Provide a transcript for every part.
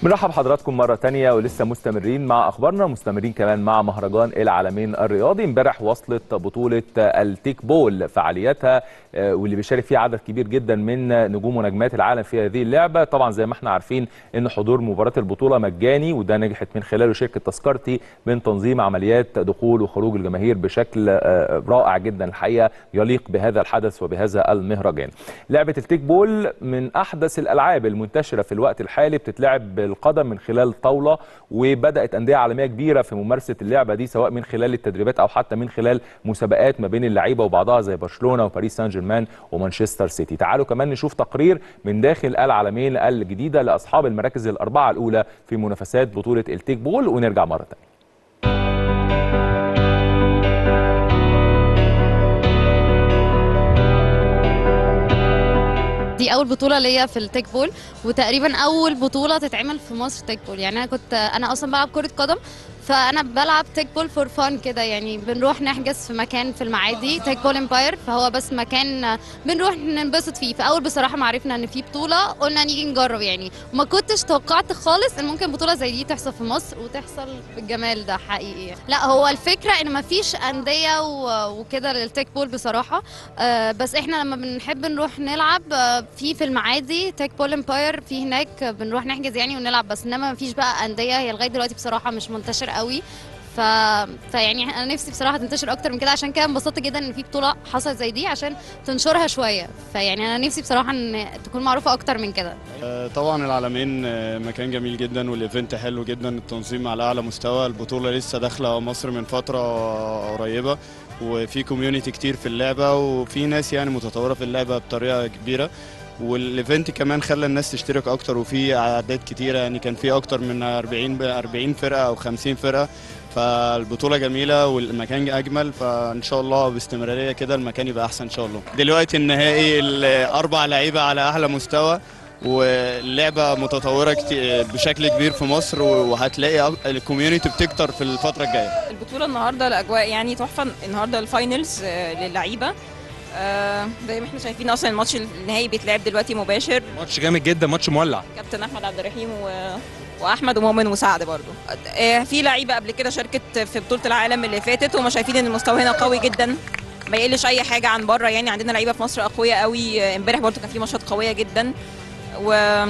بنرحب حضراتكم مرة تانية ولسه مستمرين مع أخبارنا مستمرين كمان مع مهرجان العالمين الرياضي امبارح وصلت بطولة التيك بول فعالياتها آه، واللي بيشارك فيها عدد كبير جدا من نجوم ونجمات العالم في هذه اللعبة طبعا زي ما احنا عارفين ان حضور مباراة البطولة مجاني وده نجحت من خلاله شركة تذكرتي من تنظيم عمليات دخول وخروج الجماهير بشكل آه، رائع جدا الحقيقة يليق بهذا الحدث وبهذا المهرجان لعبة التيك بول من أحدث الألعاب المنتشرة في الوقت الحالي بتتلعب بالقدم من خلال طاولة وبدأت أندية عالمية كبيرة في ممارسة اللعبة دي سواء من خلال التدريبات أو حتى من خلال مسابقات ما بين اللعيبة وبعضها زي برشلونة وباريس سان جيرمان ومانشستر سيتي تعالوا كمان نشوف تقرير من داخل العالمين الجديدة لأصحاب المراكز الأربعة الأولى في منافسات بطولة التيك بول ونرجع مرة تانية دي اول بطوله ليا في التيك بول وتقريبا اول بطوله تتعمل في مصر تيك بول يعني انا كنت انا اصلا بلعب كره قدم فانا بلعب تيك بول فور فان كده يعني بنروح نحجز في مكان في المعادي تيك بول امباير فهو بس مكان بنروح ننبسط فيه فاول بصراحه ما عرفنا ان في بطوله قلنا نيجي نجرب يعني وما كنتش توقعت خالص ان ممكن بطوله زي دي تحصل في مصر وتحصل بالجمال ده حقيقي لا هو الفكره ان ما فيش انديه و- وكده للتيك بول بصراحه آه، بس احنا لما بنحب نروح نلعب آه، في في المعادي تيك بول امباير في هناك بنروح نحجز يعني ونلعب بس انما ما فيش بقى انديه هي لغايه دلوقتي بصراحه مش منتشر قوي ف... فيعني انا نفسي بصراحه تنتشر اكتر من كده عشان كده انبسطت جدا ان في بطوله حصلت زي دي عشان تنشرها شويه فيعني انا نفسي بصراحه ان تكون معروفه اكتر من كده آه، طبعا العالمين آه، مكان جميل جدا والايفنت حلو جدا التنظيم على اعلى مستوى البطوله لسه داخله مصر من فتره قريبه وفي كوميونتي كتير في اللعبه وفي ناس يعني متطوره في اللعبه بطريقه كبيره والايفنت كمان خلى الناس تشترك اكتر وفي اعداد كتيره يعني كان في اكتر من 40 ب 40 فرقه او 50 فرقه فالبطوله جميله والمكان اجمل فان شاء الله باستمراريه كده المكان يبقى احسن ان شاء الله دلوقتي النهائي الاربع لعيبه على اعلى مستوى واللعبه متطوره كتير بشكل كبير في مصر وهتلاقي أك- الكوميونتي بتكتر في الفتره الجايه البطولة النهاردة الأجواء يعني تحفة النهاردة الفاينلز آه، للعيبة آه، زي ما احنا شايفين أصلا الماتش النهائي بيتلعب دلوقتي مباشر ماتش جامد جدا ماتش مولع كابتن أحمد عبد الرحيم و... وأحمد ومؤمن وسعد برضو آه، في لعيبة قبل كده شاركت في بطولة العالم اللي فاتت وما شايفين إن المستوى هنا قوي جدا ما يقلش أي حاجة عن بره يعني عندنا لعيبة في مصر أقوياء قوي آه، امبارح برضو كان في ماتشات قوية جدا و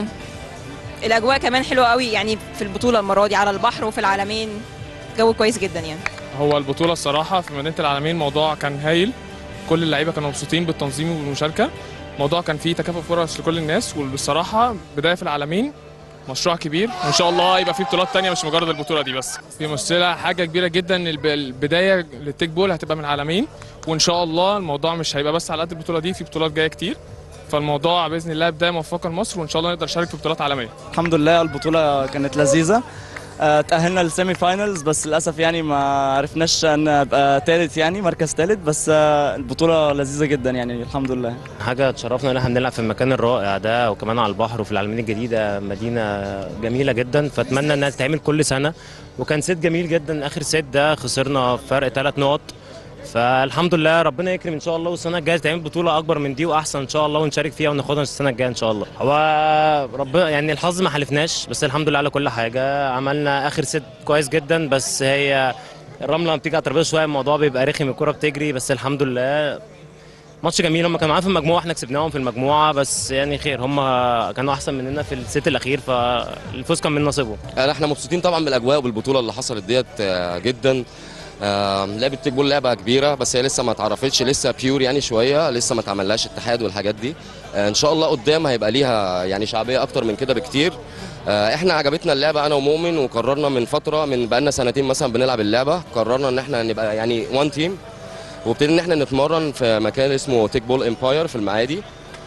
الأجواء كمان حلوة قوي يعني في البطولة المرة دي على البحر وفي العالمين جو كويس جدا يعني هو البطولة الصراحة في مدينة العالمين موضوع كان هايل كل اللعيبة كانوا مبسوطين بالتنظيم والمشاركة الموضوع كان فيه تكافؤ فرص لكل الناس والصراحة بداية في العالمين مشروع كبير وان شاء الله يبقى في بطولات تانية مش مجرد البطولة دي بس في مشكلة حاجة كبيرة جدا إن الب- البداية للتيك بول هتبقى من العالمين وان شاء الله الموضوع مش هيبقى بس على قد البطولة دي في بطولات جاية كتير فالموضوع باذن الله بدايه موفقه لمصر وان شاء الله نقدر نشارك في بطولات عالميه الحمد لله البطولة كانت لذيذة آه، تأهلنا للسيمي فاينلز بس للأسف يعني ما عرفناش أن أبقى تالت يعني مركز تالت بس آه، البطولة لذيذة جدا يعني الحمد لله حاجة تشرفنا ان احنا بنلعب في المكان الرائع ده وكمان على البحر وفي العلمين الجديدة مدينة جميلة جدا فاتمنى انها تتعمل كل سنة وكان سيت جميل جدا اخر سيت ده خسرنا فرق ثلاث نقط فالحمد لله ربنا يكرم ان شاء الله والسنه الجايه تعمل بطوله اكبر من دي واحسن ان شاء الله ونشارك فيها وناخدها السنه الجايه ان شاء الله هو ربنا يعني الحظ ما حلفناش بس الحمد لله على كل حاجه عملنا اخر سيت كويس جدا بس هي الرمله لما بتيجي على الترابيزه شويه الموضوع بيبقى رخم الكره بتجري بس الحمد لله ماتش جميل هم كانوا معانا في المجموعه احنا كسبناهم في المجموعه بس يعني خير هم كانوا احسن مننا في السيت الاخير فالفوز كان من نصيبهم يعني احنا مبسوطين طبعا بالاجواء وبالبطوله اللي حصلت ديت آه، جدا آه، لعبه تيك بول لعبه كبيره بس هي لسه ما اتعرفتش لسه بيور يعني شويه لسه ما اتعملهاش اتحاد والحاجات دي آه، ان شاء الله قدام هيبقى ليها يعني شعبيه اكتر من كده بكتير آه، احنا عجبتنا اللعبه انا ومؤمن وقررنا من فتره من بقالنا سنتين مثلا بنلعب اللعبه قررنا ان احنا نبقى يعني وان تيم وابتدينا ان احنا نتمرن في مكان اسمه تيك بول امباير في المعادي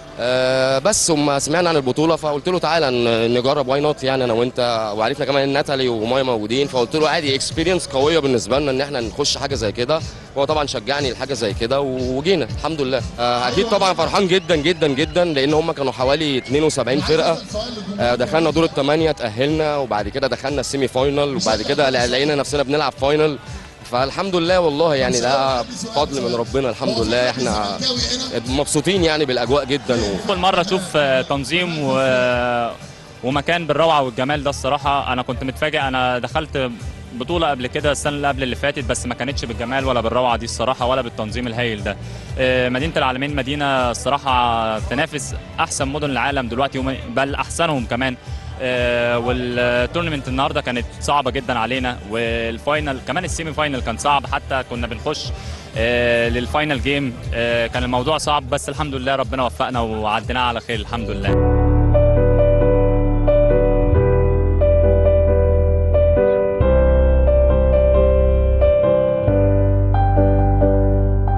آه، بس وما سمعنا عن البطوله فقلت له تعالى ن- نجرب واي نوت يعني انا وانت وعرفنا كمان ان ناتالي ومايا موجودين فقلت له عادي اكسبيرينس قويه بالنسبه لنا ان احنا نخش حاجه زي كده هو طبعا شجعني لحاجه زي كده وجينا الحمد لله آه، اكيد طبعا فرحان جدا جدا جدا لان هم كانوا حوالي 72 فرقه آه، دخلنا دور الثمانيه تاهلنا وبعد كده دخلنا السيمي فاينل وبعد كده لقينا نفسنا بنلعب فاينل فالحمد لله والله يعني ده فضل من ربنا الحمد لله احنا مبسوطين يعني بالاجواء جدا و... اول مره اشوف آه، تنظيم و... ومكان بالروعه والجمال ده الصراحه انا كنت متفاجئ انا دخلت بطولة قبل كده السنة اللي قبل اللي فاتت بس ما كانتش بالجمال ولا بالروعة دي الصراحة ولا بالتنظيم الهائل ده. آه، مدينة العالمين مدينة الصراحة تنافس أحسن مدن العالم دلوقتي وم- بل أحسنهم كمان. آه، والتورنمنت النهارده كانت صعبة جدا علينا والفاينل كمان السيمي فاينل كان صعب حتى كنا بنخش آه، للفاينل جيم آه، كان الموضوع صعب بس الحمد لله ربنا وفقنا وعديناها على خير الحمد لله.